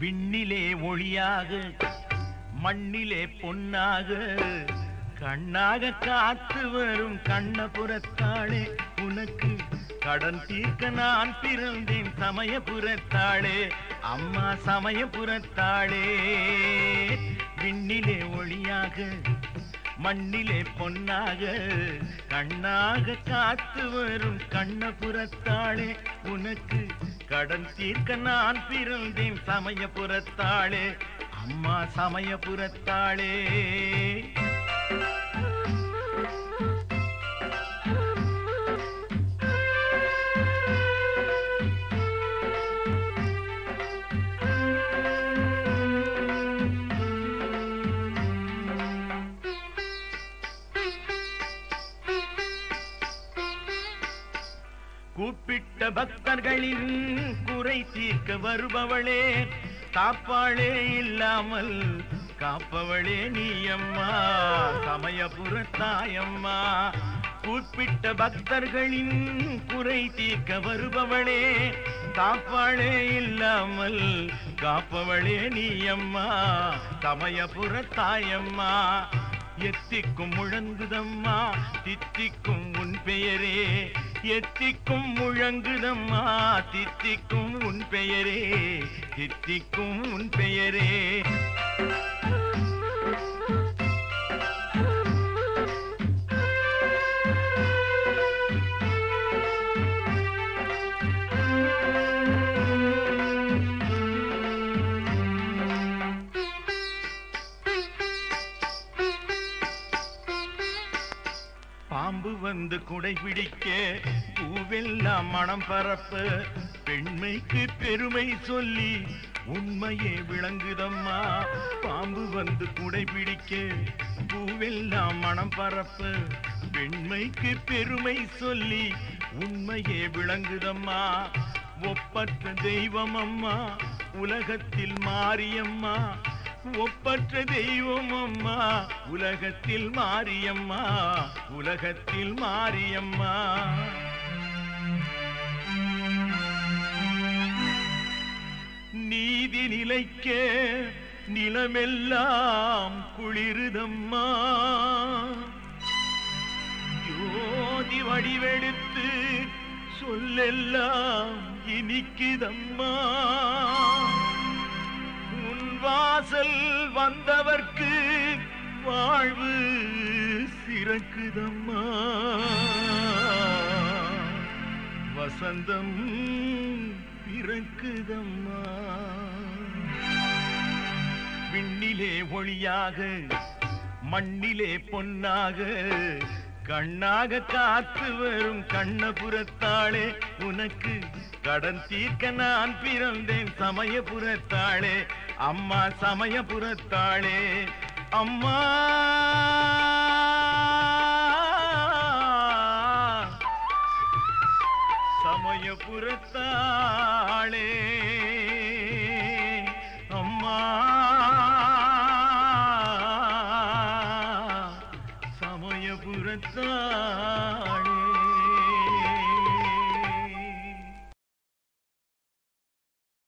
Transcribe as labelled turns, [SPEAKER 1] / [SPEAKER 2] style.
[SPEAKER 1] விண்ணிலே ஒளியாக மண்ணிலே பொன்னாக கண்ணாக காத்து வரும் கண்ணபுரத்தாளே உனக்கு கடன் தீர்க்க நான் பிறந்தேன் சமயபுரத்தாளே அம்மா சமயபுரத்தாளே விண்ணிலே ஒளியாக மண்ணிலே பொன்னாக கண்ணாக காத்து வரும் கண்ணபுரத்தாளே உனக்கு கடன் தீர்க்க நான் பிறந்தேன் சமயபுரத்தாளே அம்மா சமயபுரத்தாளே கூப்பிட்ட பக்தர்களின் குறை தீர்க்க வருபவளே காப்பாளே இல்லாமல் காப்பவளே நீ அம்மா சமயபுரத்தாயம்மா கூப்பிட்ட பக்தர்களின் குறை தீர்க்க வருபவளே காப்பாளே இல்லாமல் காப்பவளே நீ அம்மா சமயபுரத்தாயம்மா எத்திக்கும் முழங்குதம்மா தித்திக்கும் உன் பெயரே எத்திக்கும் முழங்குதம்மா தித்திக்கும் உன் பெயரே தித்திக்கும் உன் பெயரே பாம்பு வந்து குடை பிடிக்க பூவெல்லாம் மனம் பரப்ப பெண்மைக்கு பெருமை சொல்லி உண்மையே விளங்குதம்மா பாம்பு வந்து குடை பிடிக்க பூவெல்லாம் மனம் பரப்ப பெண்மைக்கு பெருமை சொல்லி உண்மையே விளங்குதம்மா ஒப்பற்ற தெய்வம் அம்மா உலகத்தில் மாரியம்மா ஒப்பற்ற தெய்வம் அம்மா உலகத்தில் மாரியம்மா உலகத்தில் மாரியம்மா நீதி நிலைக்க நிலமெல்லாம் குளிருதம்மா ஜோதி வடிவெடுத்து சொல்லெல்லாம் இனிக்குதம்மா உன் வாசல் வந்தவர்க்கு வாழ்வு சிறக்குதம்மா வசந்தம் பிறக்குதம்மா விண்ணிலே ஒளியாக மண்ணிலே பொன்னாக கண்ணாக காத்து வரும் கண்ணபுரத்தாளே உனக்கு கடன் தீர்க்க நான் பிறந்தேன் சமயபுரத்தாளே அம்மா சமயபுரத்தாளே அம்மா சமயபுரத்தாளே அம்மா சமயபுரத்தாளே